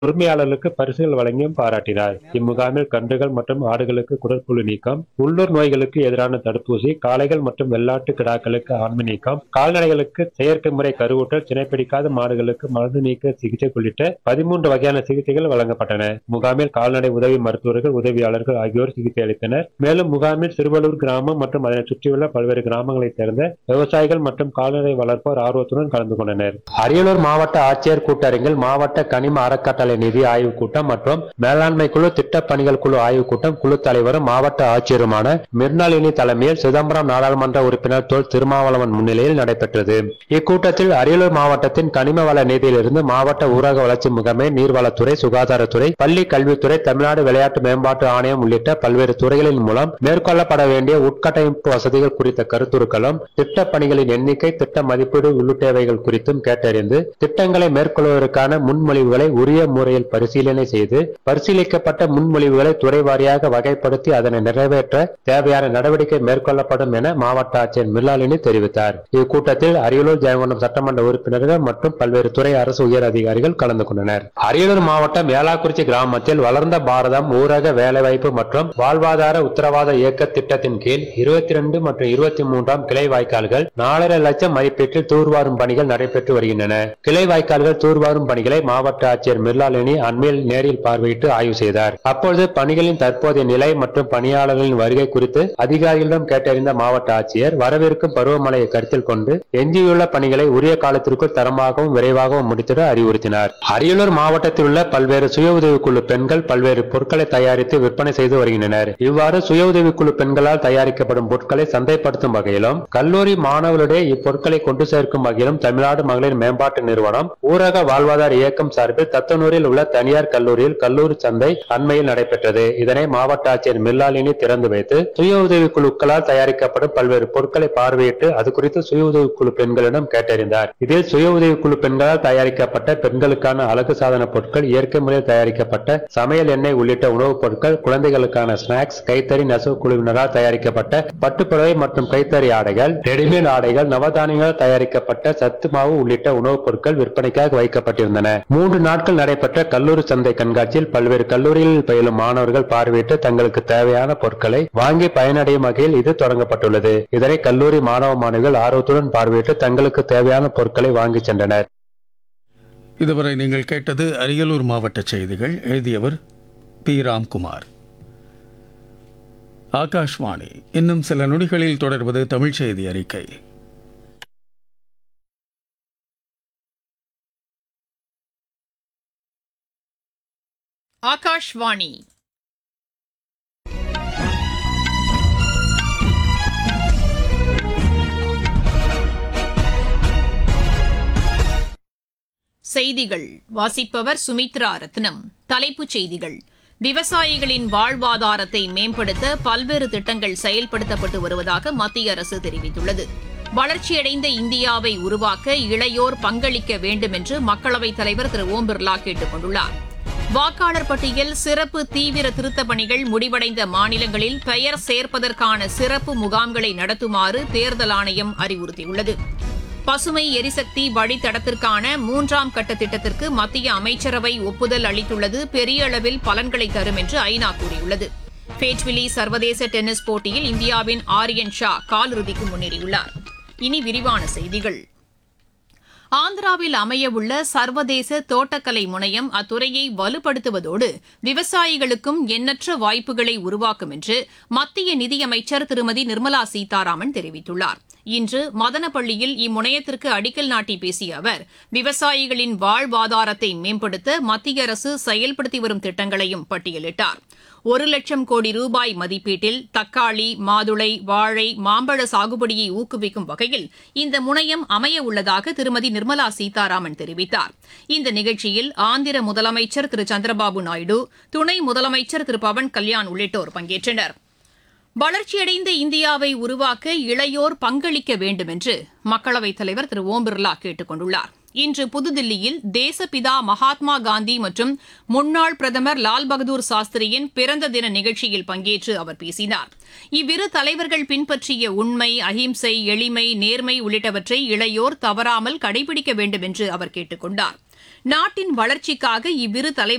உரிமையாளர்களுக்கு பரிசுகள் வழங்கியும் பாராட்டினார் இம்முகாமில் கன்றுகள் மற்றும் ஆடுகளுக்கு குடற்புழு நீக்கம் உள்ளூர் நோய்களுக்கு எதிரான தடுப்பூசி காளைகள் மற்றும் வெள்ளாட்டு கிடாக்களுக்கு ஆண்மை நீக்கம் கால்நடைகளுக்கு செயற்கை முறை கருவூட்டல் சினைப்பிடிக்காத மாடுகளுக்கு மருந்து நீக்க சிகிச்சை உள்ளிட்ட பதிமூன்று வகையான சிகிச்சைகள் வழங்கப்பட்டன முகாமில் கால்நடை உதவி மருத்துவர்கள் உதவியாளர்கள் ஆகியோர் சிகிச்சை அளித்தனர் மேலும் முகாமில் சிறுவலூர் கிராமம் மற்றும் அதனை சுற்றியுள்ள பல்வேறு கிராமங்களைச் சேர்ந்த விவசாயிகள் மற்றும் கால்நடை வளர்ப்போர் ஆர்வத்துடன் கலந்து கொண்டனர் அரியலூர் மாவட்ட ஆட்சியர் கூட்டரங்கில் மாவட்ட கனிம அறக்கட்டளை நிதி ஆய்வுக் கூட்டம் மற்றும் மேலாண்மை குழு திட்டப் பணிகள் குழு ஆய்வுக் கூட்டம் குழு தலைவரும் மாவட்ட ஆட்சியருமான மிர்னாலினி தலைமையில் சிதம்பரம் நாடாளுமன்ற உறுப்பினர் தொல் திருமாவளவன் முன்னிலையில் நடைபெற்றது இக்கூட்டத்தில் அரியலூர் மாவட்டத்தின் கனிம வள நிதியிலிருந்து மாவட்ட ஊரக வளர்ச்சி முகமை நீர்வளத்துறை சுகாதாரத்துறை பள்ளி கல்வித்துறை தமிழ்நாடு விளையாட்டு மேம்பாட்டு ஆணையம் உள்ளிட்ட பல்வேறு துறைகளின் மூலம் மேற்கொள்ளப்பட வேண்டிய உட்கட்டமைப்பு வசதிகள் குறித்த கருத்துருக்களும் திட்டப் பணிகளின் எண்ணிக்கை திட்ட மதிப்பீடு உள்ளிட்டவைகள் குறித்தும் கேட்டறிந்து திட்டங்களை மேற்கொள்வதற்கான முன்மொழிவுகளை உரிய முறையில் பரிசீலனை செய்து பரிசீலிக்கப்பட்ட முன்மொழிவுகளை துறை வாரியாக வகைப்படுத்தி அதனை நிறைவேற்ற தேவையான நடவடிக்கை மேற்கொள்ளப்படும் என மாவட்ட ஆட்சியர் மில்லாலினி தெரிவித்தார் இக்கூட்டத்தில் அரியலூர் ஜெயங்கொண்டம் சட்டமன்ற உறுப்பினர்கள் மற்றும் பல்வேறு துறை அரசு உயர் அதிகாரிகள் கலந்து கொண்டனர் அரியலூர் மாவட்டம் ஏலாக்குறிச்சி கிராமத்தில் வளர்ந்த பாரதம் ஊரக வேலைவாய்ப்பு மற்றும் வாழ்வாதார உத்தரவாத இயக்க திட்டத்தின் கீழ் இருபத்தி ரெண்டு மற்றும் இருபத்தி மூன்றாம் கிளை வாய்க்கால்கள் நாலரை லட்சம் மதிப்பீட்டில் தூர்வாரும் பணிகள் நடைபெற்று வருகின்றன கிளை வாய்க்கால்கள் தூர்வாரும் பணிகளை மாவட்ட ஆட்சியர் மிர்லாலினி அண்மையில் நேரில் பார்வையிட்டு ஆய்வு செய்தார் அப்பொழுது பணிகளின் தற்போதைய நிலை மற்றும் பணியாளர்களின் வருகை குறித்து அதிகாரிகளிடம் கேட்டறிந்த மாவட்ட ஆட்சியர் வரவிருக்கும் பருவமழையை கருத்தில் கொண்டு எஞ்சியுள்ள பணிகளை உரிய காலத்திற்குள் தரமாகவும் விரைவாகவும் முடித்திட அறிவுறுத்தினார் அரியலூர் மாவட்டத்தில் உள்ள பல்வேறு சுய உதவிக்குழு பெண்கள் பல்வேறு பொருட்களை தயாரித்து விற்பனை செய்து வருகின்றனர் இவ்வாறு சுய உதவிக்குழு பெண்களால் தயாரிக்கப்படும் பொருட்களை சந்தைப்படுத்தும் வகையிலும் கல்லூரி மாணவர்களிடையே இப்பொருட்களை கொண்டு சேர்க்கும் வகையிலும் தமிழ்நாடு மகளிர் மேம்பாட்டு நிறுவனம் ஊரக வாழ்வாதார இயக்கம் சார்பில் தத்தனூரில் உள்ள தனியார் கல்லூரியில் கல்லூரி சந்தை அண்மையில் நடைபெற்றது இதனை மாவட்ட ஆட்சியர் மில்லாலினி திறந்து வைத்து சுய உதவிக்குழுக்களால் தயாரிக்கப்படும் பல்வேறு பொருட்களை பார்வையிட்டு அது குறித்து சுய உதவிக்குழு பெண்களிடம் கேட்டறிந்தார் இதில் சுய உதவிக்குழு பெண்களால் தயாரிக்கப்பட்ட பெண்களுக்கான அழகு சாதன பொருட்கள் இயற்கை முறையில் தயாரிக்கப்பட்ட சமையல் எண்ணெய் உள்ளிட்ட உணவுப் பொருட்கள் குழந்தைகளுக்கான ஸ்நாக்ஸ் கைத்தறி நெசவு குழுவினரால் தயாரிக்கப்பட்ட பட்டுப்புடவை மற்றும் கைத்தறி ஆடைகள் ரெடிமேட் ஆடைகள் நவதானியங்களால் தயாரிக்கப்பட்ட சத்து மாவு உள்ளிட்ட உணவுப் பொருட்கள் விற்பனைக்காக வைக்கப்பட்டிருந்தன மூன்று நாட்கள் நடைபெற்ற கல்லூரி சந்தை கண்காட்சியில் பல்வேறு கல்லூரிகளில் பயிலும் மாணவர்கள் பார்வையிட்டு தங்களுக்கு தேவையான பொருட்களை வாங்கி பயனடையும் வகையில் இது தொடங்கப்பட்டுள்ளது இதனை கல்லூரி மாணவ மாணவிகள் ஆர்வத்துடன் பார்வையிட்டு தங்களுக்கு தேவையான பொருட்களை வாங்கிச் சென்றனர் இதுவரை நீங்கள் கேட்டது அரியலூர் மாவட்ட செய்திகள் எழுதியவர் பி ராம்குமார் ஆகாஷ்வாணி இன்னும் சில நொடிகளில் தொடர்வது தமிழ் செய்தி அறிக்கை ஆகாஷ்வாணி செய்திகள் வாசிப்பவர் சுமித்ரா ரத்னம் தலைப்புச் செய்திகள் விவசாயிகளின் வாழ்வாதாரத்தை மேம்படுத்த பல்வேறு திட்டங்கள் செயல்படுத்தப்பட்டு வருவதாக மத்திய அரசு தெரிவித்துள்ளது வளர்ச்சியடைந்த இந்தியாவை உருவாக்க இளையோர் பங்களிக்க வேண்டும் என்று மக்களவைத் தலைவர் திரு ஓம் பிர்லா கேட்டுக் கொண்டுள்ளார் வாக்காளர் பட்டியல் சிறப்பு தீவிர திருத்தப் பணிகள் முடிவடைந்த மாநிலங்களில் பெயர் சேர்ப்பதற்கான சிறப்பு முகாம்களை நடத்துமாறு தேர்தல் ஆணையம் அறிவுறுத்தியுள்ளது பசுமை எரிசக்தி வழித்தடத்திற்கான மூன்றாம் கட்ட திட்டத்திற்கு மத்திய அமைச்சரவை ஒப்புதல் அளித்துள்ளது பெரிய அளவில் பலன்களை தரும் என்று ஐநா கூறியுள்ளது பேட்விலி சர்வதேச டென்னிஸ் போட்டியில் இந்தியாவின் ஆரியன் ஷா காலிறுதிக்கு முன்னேறியுள்ளார் இனி விரிவான செய்திகள் ஆந்திராவில் அமையவுள்ள சர்வதேச தோட்டக்கலை முனையம் அத்துறையை வலுப்படுத்துவதோடு விவசாயிகளுக்கும் எண்ணற்ற வாய்ப்புகளை உருவாக்கும் என்று மத்திய நிதியமைச்சர் திருமதி நிர்மலா சீதாராமன் தெரிவித்துள்ளார் இன்று மதனப்பள்ளியில் இம்முனையத்திற்கு அடிக்கல் நாட்டி பேசிய அவர் விவசாயிகளின் வாழ்வாதாரத்தை மேம்படுத்த மத்திய அரசு செயல்படுத்தி வரும் திட்டங்களையும் பட்டியலிட்டார் ஒரு லட்சம் கோடி ரூபாய் மதிப்பீட்டில் தக்காளி மாதுளை வாழை மாம்பழ சாகுபடியை ஊக்குவிக்கும் வகையில் இந்த முனையம் அமைய உள்ளதாக திருமதி நிர்மலா சீதாராமன் தெரிவித்தார் இந்த நிகழ்ச்சியில் ஆந்திர முதலமைச்சர் திரு சந்திரபாபு நாயுடு துணை முதலமைச்சர் திரு பவன் கல்யாண் உள்ளிட்டோர் பங்கேற்றனர் வளர்ச்சியடைந்த இந்தியாவை உருவாக்க இளையோர் பங்களிக்க வேண்டும் என்று மக்களவைத் தலைவர் திரு ஓம் பிர்லா கேட்டுக் கொண்டுள்ளார் இன்று புதுதில்லியில் தேசப்பிதா மகாத்மா காந்தி மற்றும் முன்னாள் பிரதமர் லால் பகதூர் சாஸ்திரியின் பிறந்த தின நிகழ்ச்சியில் பங்கேற்று அவர் பேசினார் இவ்விரு தலைவர்கள் பின்பற்றிய உண்மை அஹிம்சை எளிமை நேர்மை உள்ளிட்டவற்றை இளையோர் தவறாமல் கடைபிடிக்க வேண்டும் என்று அவர் கேட்டுக் கொண்டார் நாட்டின் வளர்ச்சிக்காக இவ்விரு தலைவர்